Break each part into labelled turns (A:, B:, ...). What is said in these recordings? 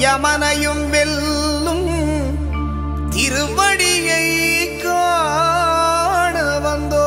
A: யமனையும் வெல்லும் திருவடியை காண வந்தோம்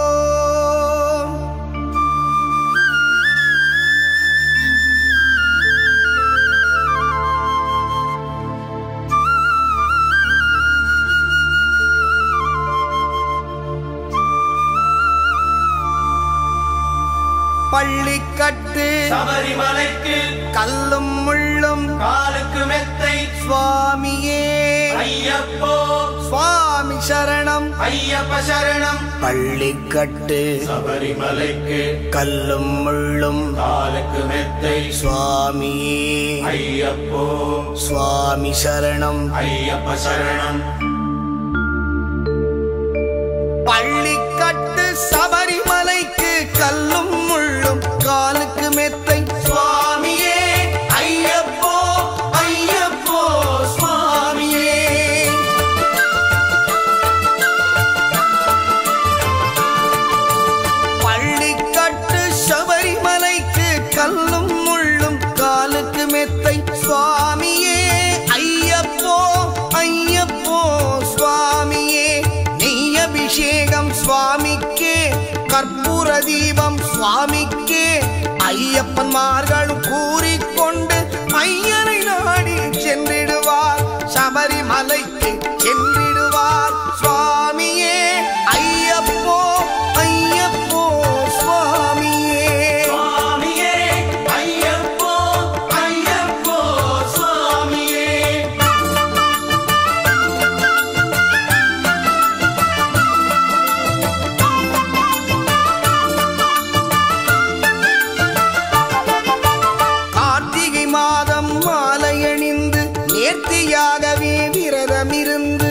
A: பள்ளிக்கட்டு
B: சபரிமலைக்கு
A: கல்லும் முள்ளும்
B: காலுக்கு மெத்தை
A: சுவாமியே
B: ஐயப்போ
A: சுவாமி சரணம்
B: ஐயப்ப சரணம்
A: பள்ளிக்கட்டு
B: சபரிமலைக்கு
A: கல்லும் முள்ளும்
B: காலுக்கு மெத்தை
A: சுவாமியே
B: ஐயப்போ
A: சுவாமி சரணம்
B: ஐயப்ப சரணம்
A: பள்ளிக்கட்டு சபரிமலைக்கு கல்லும் முள்ளும் காலுக்கு மெத்தை சுவாமியே ஐயப்போ ஐயப்போ சுவாமியே பள்ளிக்கட்டு சபரிமலைக்கு கல்லும் முள்ளும் காலுக்கு மெத்தை சுவாமியே ஐயப்போ ஐயப்போ சுவாமியே நெய் அபிஷேகம் சுவாமிக்கே கற்பூர தீபம் சுவாமிக்கே ஐயப்பன்மார்களும் கூறிக்கொண்டு ஐயனை நாடி சென்றிடுவார் சபரிமலைக்கு சென்றிடுவார் சுவாமியே ஐயப்போ ஐயப்போ சுவாமியே
B: சுவாமியே ஐயப்போ ஐயப்போ சுவாமியே
A: கார்த்திகை மாதம் மாலை அணிந்து நேர்த்தியாகவே விரதமிருந்து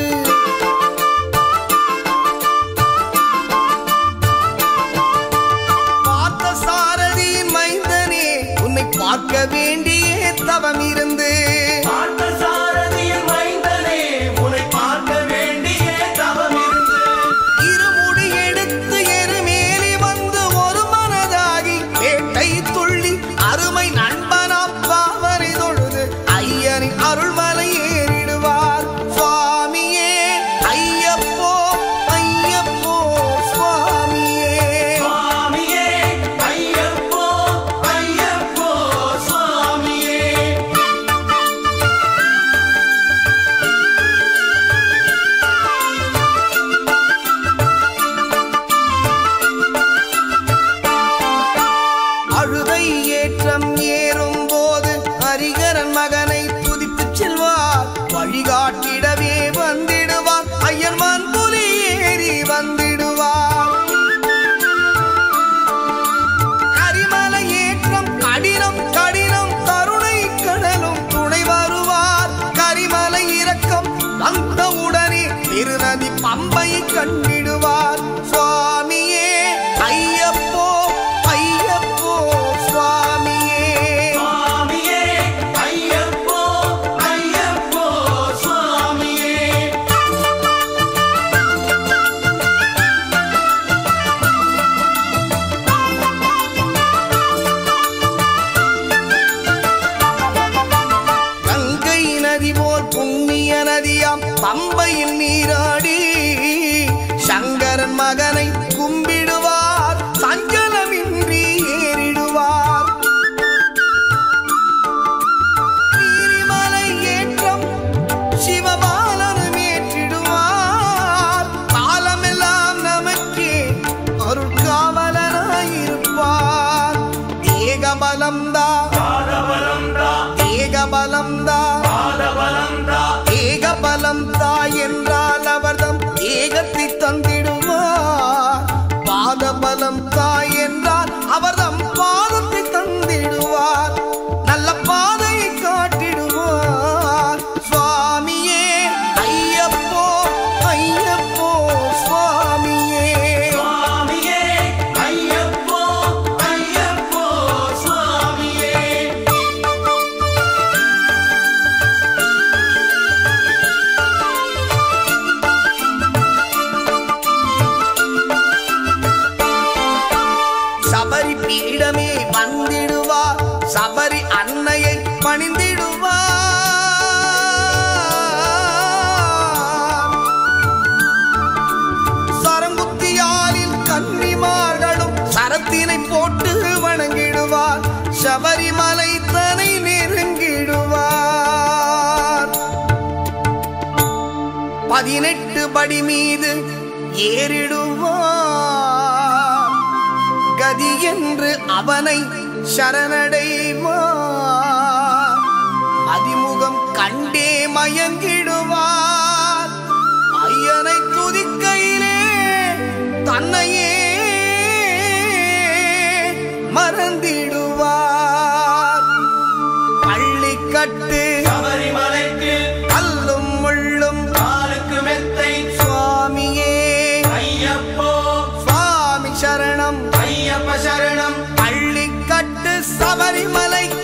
A: பார்த்த சாரதியின் மைந்தனே உன்னை பார்க்க வேண்டிய தவம் இருந்து
B: பார்த்த சாரதியின் மைந்தனே உன்னை பார்க்க வேண்டிய தவம் இருந்து
A: இருமுடி எடுத்து எருமேலி வந்து ஒரு மனதாகி வேட்டை துள்ளி அருமை நண்பனாம் பாவரை தொழுது ஐயனின் அருள்மலை ஏறிடுவார் சுவாமியே ஐயப்போ ஐயப்போ சுவாமியே
B: சுவாமியே ஐயப்போ ஐயப்போ சுவாமியே
A: அழுதை ஏற்றம் ஏறும் போது ஹரிகரன் மகனை துதித்துச் செல்வார் வழிகாட்டிடவே வந்திடுவார் ஐயன்மான் புலி ஏறி வந்திடுவார் கரிமலை ஏற்றம் கடினம் கடினம் கருணை கடலும் துணை வருவார் கரிமலை இறக்கம் வந்தவுடனே திருநதி பம்பை கண்டிடுவார் சுவாமியே ஐயப்போ ஐயப்போ சுவாமியே
B: சுவாமியே ஐயப்போ ஐயப்போ சுவாமியே
A: கங்கை நதி போல் புண்ணிய நதியாம் பம்பையில் நீராடி சங்கரன் மகனை கும்பிடுவார் சஞ்சலமின்றி ஏறிடுவார் நீரிமலை ஏற்றம் சிவபாலனும் ஏற்றிடுவார் காலமெல்லாம் நமக்கே அருட்காவலனாயிருப்பார் ஏகபலம்தா
B: பாதபலம்தா
A: ஏகபலம்தா
B: பாதபலம்தா
A: ஏகபலம் தாய் என்றால் அவர்தம் ஏகத்தை தந்திடுவார் பாதபலம் தாய் என்றால் அவர்தம் பாதத்தை தந்திடுவார் நல்ல பாதையை காட்டிடுவார் சுவாமியே ஐயப்போ ஐயப்போ சுவாமியே
B: சுவாமியே ஐயப்போ ஐயப்போ சுவாமியே
A: சபரி பீடமே வந்திடுவார் சபரி அன்னையை பணிந்திடுவார் போட்டு வணங்கிடுவார் சபரிமலை தனை நெருங்கிடுவார் பதினெட்டு படி மீது ஏறிடுவார் கதி என்று அவனை சரணடைவார் அதிமுகம் கண்டே மயங்கிடுவார் ஐயனை துதிக்கையிலே தன்னையே மறந்திடுவார் பள்ளிக்கட்டு
B: சபரிமலைக்கு
A: கல்லும் முள்ளும்
B: காலுக்கு மெத்தை
A: சுவாமியே
B: ஐயப்போ
A: சுவாமி சரணம்
B: ஐயப்ப சரணம்
A: பள்ளிக்கட்டு சபரிமலை